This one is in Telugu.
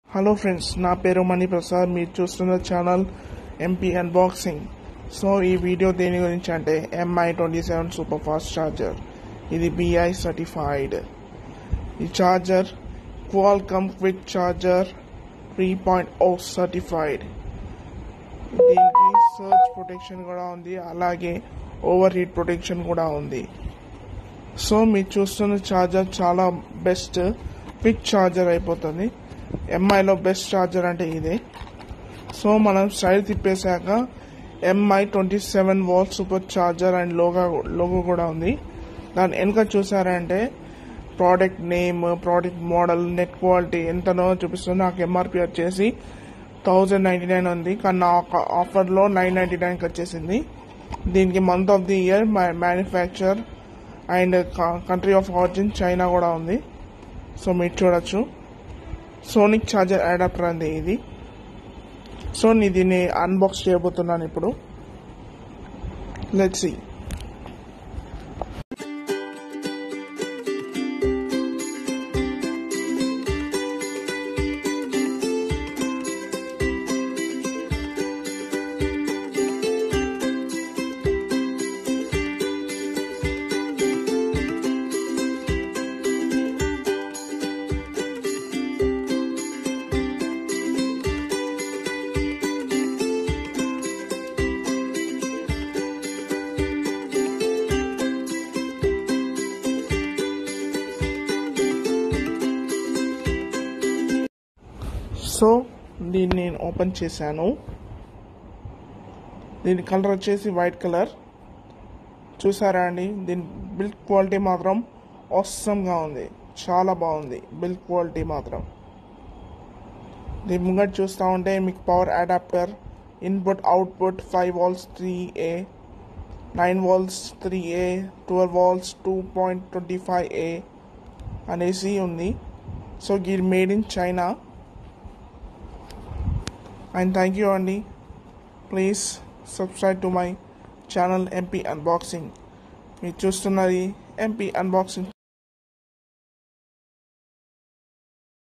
హలో ఫ్రెండ్స్ నా పేరు మణి ప్రసాద్ మీరు చూస్తున్న ఛానల్ ఎంపీ అన్బాక్సింగ్ సో ఈ వీడియో దేని గురించి అంటే Mi twenty seven super fast charger ఇది బిఐ సర్టిఫైడ్ ఈ charger Qualcomm quick charger three point O certified దీనికి సర్చ్ ప్రొటెక్షన్ కూడా ఉంది అలాగే ఓవర్ హీట్ ప్రొటెక్షన్ కూడా ఉంది సో మీరు చూస్తున్న ఛార్జర్ చాలా బెస్ట్ క్విక్ ఛార్జర్ అయిపోతుంది ఎంఐలో బెస్ట్ ఛార్జర్ అంటే ఇదే సో మనం సైడ్ తిప్పేశాక Mi twenty seven watt super charger and logo logo కూడా ఉంది దాని వెనుక చూసారంటే product name product model net quality ఎంతనో చూపిస్తుంది నాకు ఎంఆర్పి వచ్చేసి థౌజండ్ నైంటీ నైన్ ఉంది కానీ నా ఒక ఆఫర్లో నైన్ నైంటీ నైన్కి వచ్చేసింది దీనికి month of the year manufacture and country of origin China కూడా ఉంది సో మీరు చూడొచ్చు సోనిక్ ఛార్జర్ అడాప్టర్ అంది ఇది సో నేను దీన్ని అన్బాక్స్ చేయబోతున్నాను ఇప్పుడు లెట్స్ సీ సో దీన్ని నేను ఓపెన్ చేశాను దీని కలర్ వచ్చేసి వైట్ కలర్ చూసారా అండి దీని బిల్డ్ క్వాలిటీ మాత్రం అవసరంగా ఉంది చాలా బాగుంది బిల్డ్ క్వాలిటీ మాత్రం దీని ముంగట చూస్తూ ఉంటే మీకు power adapter input output five volts three A nine volts three A twelve volts two point twenty five A అనేసి ఉంది సో ఇది made in China and thank you అండి please subscribe to my channel MP unboxing మీరు చూస్తున్నది ఎంపీ అన్బాక్సింగ్